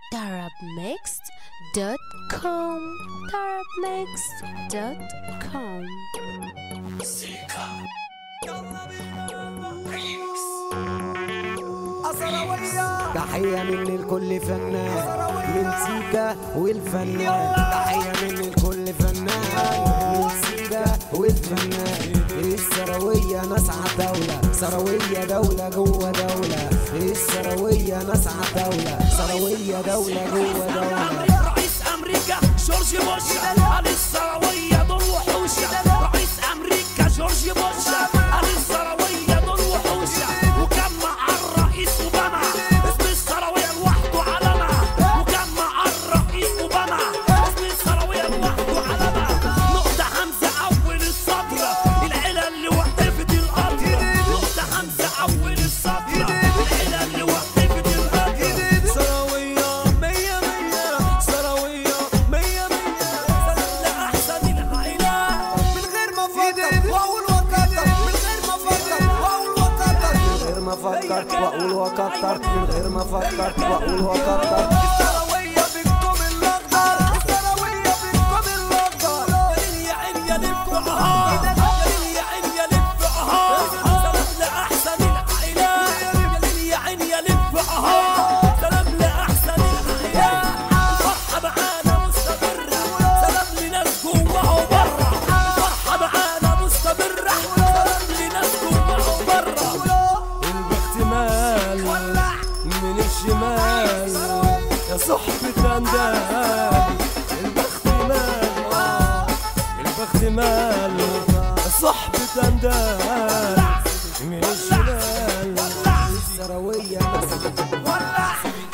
darabmixed.com darabmixed.com تحية مني لكل فنان من سيكا والفنان تحية مني لكل فنان من سيكا والفنان الثروية ناس عالدولة ثروية دولة جوه دولة الثروية ناس عالدولة ثروية دولة جوه دولة رئيس امريكا جورج بوش علي الثرويه دول وحوشه رئيس امريكا جورج بوش علي الثرويه دول وحوشه وكان مع الرئيس اوباما اسم الثرويه لوحده علامه وكان مع الرئيس اوباما اسم الثرويه لوحده علامه نقطه همزه اول السطر العيله اللي وقفت القطر نقطه همزه اول السطر العيله اللي وقفت القطر ثروية مية مية ثروية مية مية سلام لأحسن العائلات من غير ما افكر واقول وكتر من غير ما افكر واقول وكتر من غير ما فكرت واقول وكترت من غير ما فكرت واقول وكترت الثروية بالكم الاخضر الثروية بالكم الاخضر يا عين يا لب وعهار يا عين يا لب وعهار سلام لأحسن العائلات يا عين يا لب وعهار سلام لأحسن العائلات الفرحة معانا مستمرة سلام لناس جوه وبره الفرحة معانا مستمرة سلام لناس جوه وبره الاحتمال من الشمال يا صحبة اندال البخت مال آه، البخت مال يا صحبة اندال من الشمال الثروية ناس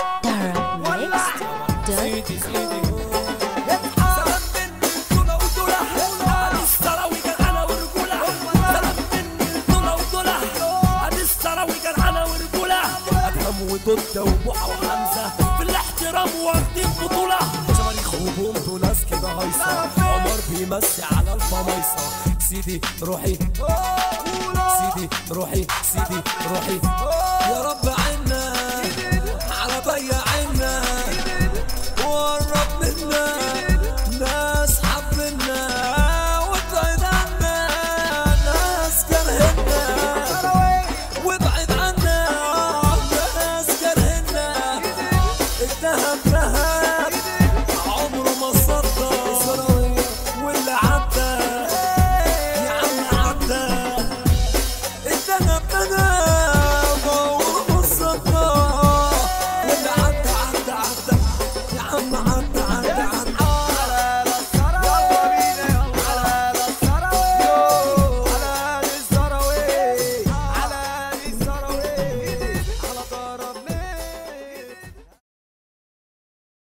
darabmixed.com سلام مني لدولة ودولة أنا الثروي كان أنا ورجولة سلام مني لدولة ودولة أنا الثروي كان أنا ورجولة أدهم ودودة وبوحة وحمزة في الاحترام واخدين بطولة صواريخ وبومب وناس كده هايصة عمر بيمسي على الفمايصة سيدي روحي سيدي روحي سيدي روحي يا